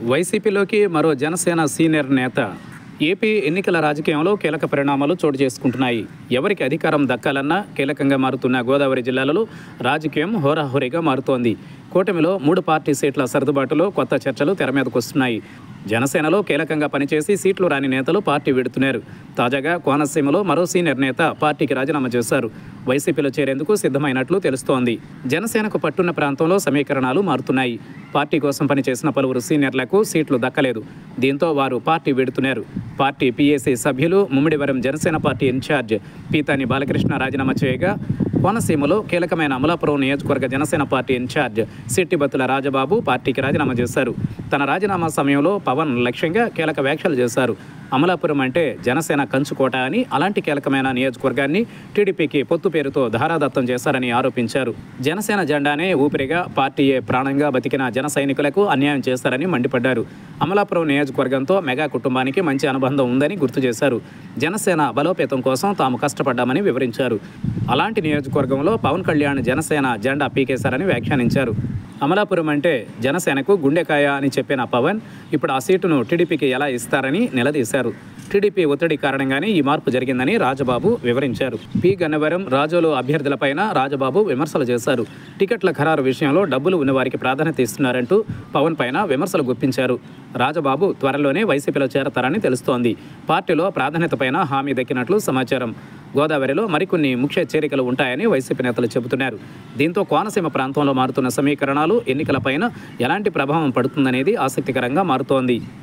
వైసీపీలోకి మరో జనసేన సీనియర్ నేత ఏపీ ఎన్నికల రాజకీయంలో కీలక పరిణామాలు చోటు చేసుకుంటున్నాయి ఎవరికి అధికారం దక్కాలన్నా కీలకంగా మారుతున్న గోదావరి జిల్లాలలో రాజకీయం హోరాహోరీగా మారుతోంది కూటమిలో మూడు పార్టీ సీట్ల సర్దుబాటులో కొత్త చర్చలు తెర మీదకు వస్తున్నాయి జనసేనలో కీలకంగా పనిచేసి సీట్లు రాని నేతలు పార్టీ విడుతున్నారు తాజాగా కోనసీమలో మరో సీనియర్ నేత పార్టీకి రాజీనామా చేశారు వైసీపీలో చేరేందుకు సిద్ధమైనట్లు తెలుస్తోంది జనసేనకు పట్టున్న ప్రాంతంలో సమీకరణాలు మారుతున్నాయి పార్టీ కోసం పనిచేసిన పలువురు సీనియర్లకు సీట్లు దక్కలేదు దీంతో వారు పార్టీ విడుతున్నారు పార్టీ పీఏసీ సభ్యులు ముమ్మిడివరం జనసేన పార్టీ ఇన్ఛార్జ్ పీతాని బాలకృష్ణ రాజీనామా చేయగా కోనసీమలో కీలకమైన అమలాపురం నియోజకవర్గ జనసేన పార్టీ ఇన్ఛార్జ్ సిట్టిబత్తుల రాజబాబు పార్టీకి రాజీనామా చేశారు తన రాజీనామా సమయంలో పవన్ లక్ష్యంగా కీలక వ్యాఖ్యలు చేశారు అమలాపురం అంటే జనసేన కంచుకోట అని అలాంటి కీలకమైన నియోజకవర్గాన్ని టీడీపీకి పొత్తు పేరుతో ధారాదత్తం చేశారని ఆరోపించారు జనసేన జెండానే ఊపిరిగా పార్టీయే ప్రాణంగా బతికిన జన సైనికులకు అన్యాయం చేశారని మండిపడ్డారు అమలాపురం నియోజకవర్గంతో మెగా కుటుంబానికి మంచి అనుబంధం ఉందని గుర్తు చేశారు జనసేన బలోపేతం కోసం తాము కష్టపడ్డామని వివరించారు అలాంటి నియోజకవర్గంలో పవన్ కళ్యాణ్ జనసేన జెండా పీకేశారని వ్యాఖ్యానించారు అమలాపురం అంటే జనసేనకు గుండెకాయ అని చెప్పిన పవన్ ఇప్పుడు ఆ సీటును టీడీపీకి ఎలా ఇస్తారని నిలదీశారు టీడీపీ ఒత్తిడి కారణంగానే ఈ మార్పు జరిగిందని రాజబాబు వివరించారు పి గన్నవరం రాజోలు అభ్యర్థులపైన రాజబాబు విమర్శలు చేశారు టికెట్ల ఖరారు విషయంలో డబ్బులు ఉన్నవారికి ప్రాధాన్యత ఇస్తున్నారంటూ పవన్ పైన విమర్శలు గుప్పించారు రాజబాబు త్వరలోనే వైసీపీలో చేరతారని తెలుస్తోంది పార్టీలో ప్రాధాన్యతపైన హామీ దక్కినట్లు సమాచారం గోదావరిలో మరికొన్ని ముఖ్య చేరికలు ఉంటాయని వైసీపీ నేతలు చెబుతున్నారు దీంతో కోనసీమ ప్రాంతంలో మారుతున్న సమీకరణాలు ఎన్నికలపైన ఎలాంటి ప్రభావం పడుతుందనేది ఆసక్తికరంగా మారుతోంది